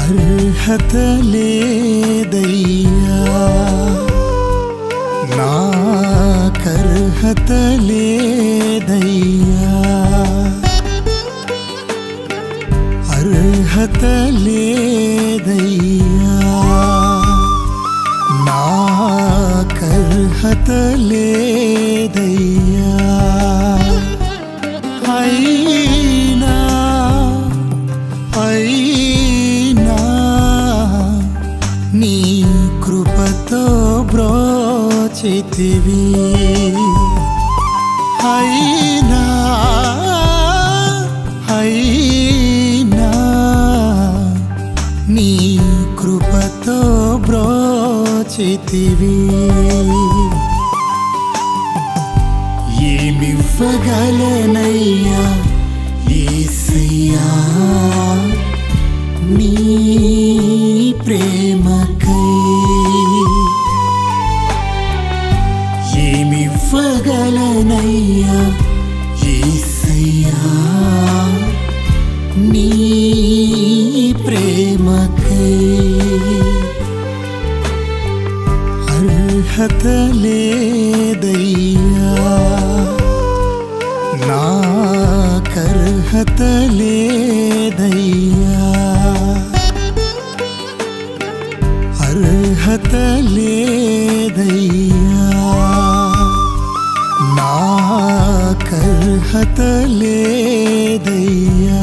అర్హత లేదయ్యా నాకర్హత లేదయ్యా అర్హత లేదయ్యా నాకర్హత లేదయ్యా అయినా అయినా నీ కృపతో బ్రోచితివి అయినా అయినా నీ కృపతో బ్రోచితివి ఏమివ్వగలనయ్యా ఏసయ్యా నీ ప్రేమకై ఏమివ్వగలనయ్యా ఏసయ్యా నీ ప్రేమకై అర్హత లేదయ్యా నాకర్హత లేదయ్యా అర్హత లేదయ్యా నాకర్హత లేదయ్యా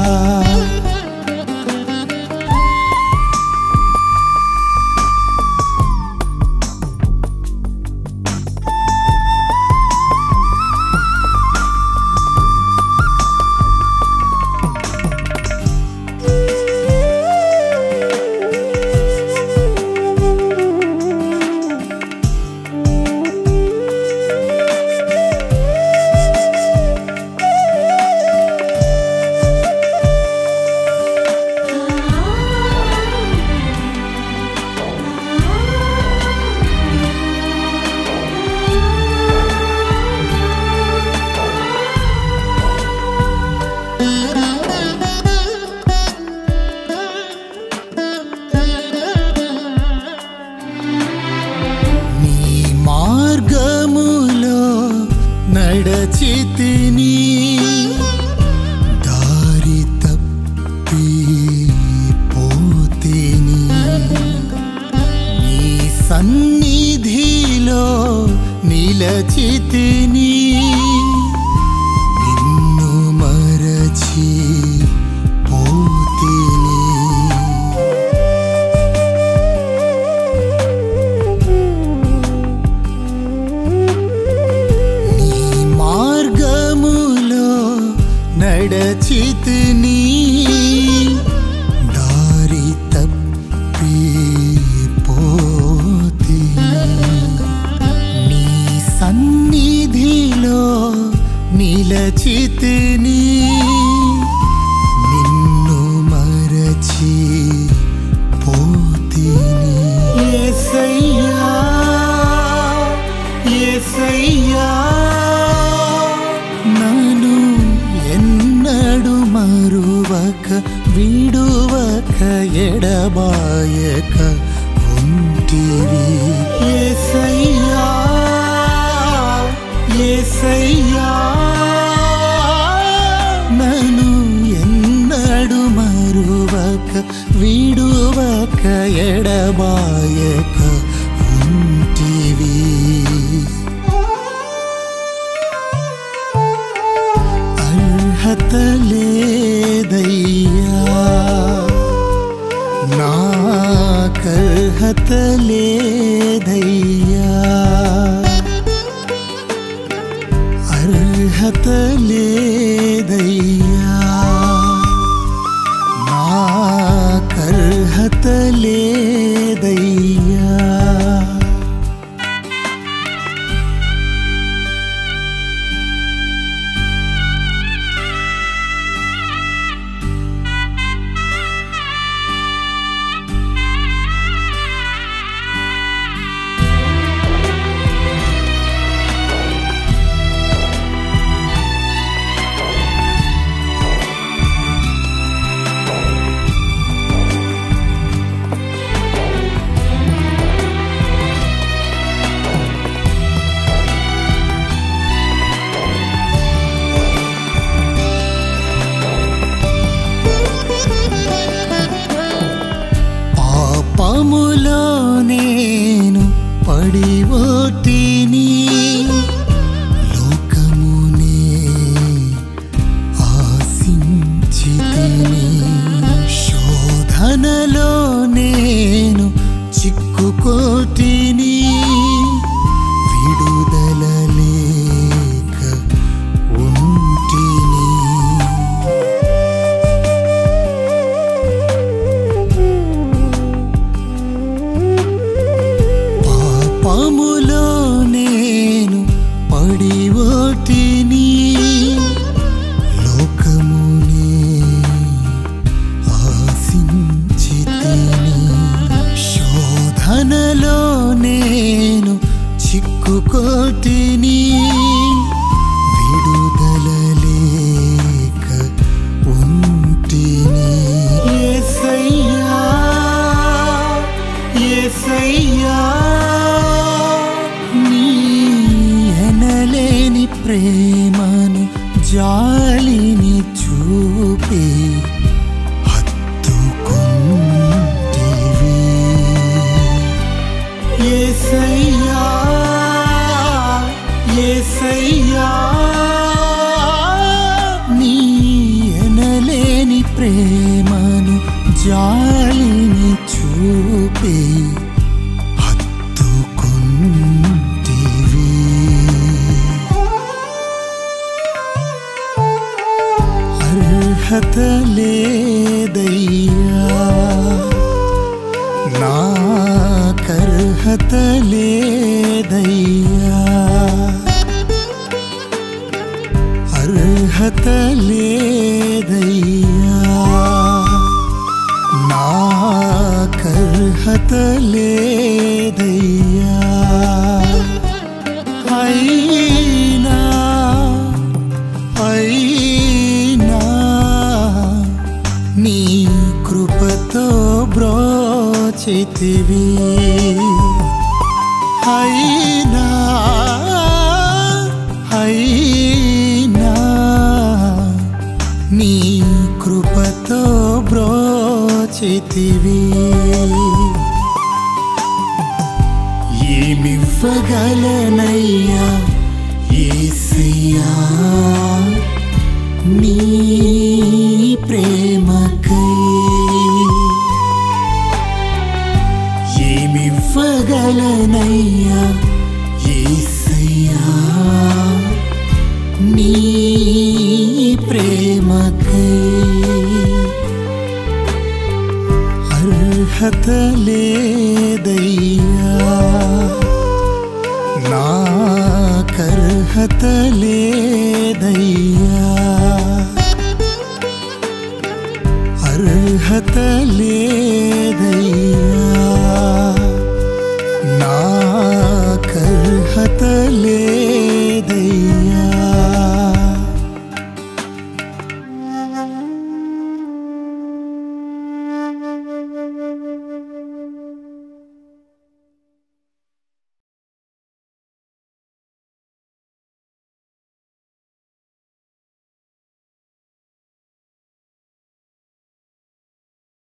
నీ మార్గములో నడచితిని దారి తప్పి పోతిని నీ సన్నిధిలో నిలచితిని నిన్ను మరచి పోతిని నీ మార్గములో నడచితిని దారి తప్పి పోతిని నీ సన్నిధిలో నిలచితిని నిన్ను మరచి పోతిని యేసయ్యా యేసయ్యా నన్ను ఎన్నడు మరువక విడువక ఎడబాయక ఉంటివి యేసయ్యా యేసయ్యా నన్ను ఎన్నడు మరువక విడువక ఎడబాయక ఉంటివి అర్హత లేదయ్యా నాకర్హత లేదయ్యా అర్హత లేదయ్యా నాకర్హత లేదయ్యా బంధనలో నేను చిక్కుకోతిని విడుదల లేక ఉంటిని యేసయ్యా యేసయ్యా నీ ఎనలేని ప్రేమను జాలిని చూపి హత్తుకుంటివి యేసయ్యా యేసయ్యా నీ ఎనలేని ప్రేమను జాలిని చూపి హత్తుకుంటివి అర్హత లేదయ్యా నాకర్హత లేదయ్యా అర్హత లేదయ్యా నాకర్హత లేదయ్యా అయినా అయినా నీ కృపతో బ్రోచితివి అయినా అయినా నీ కృపతో బ్రోచితివి ఏమివ్వగలనయ్యా ఏసయ్యా నీ ప్రేమకై ఏమివ్వగలనయ్యా ఏసయ్యా నీ ప్రేమకై అర్హత లేదయ్యా నాకర్హత లేదయ్యా అర్హత లేదయ్యా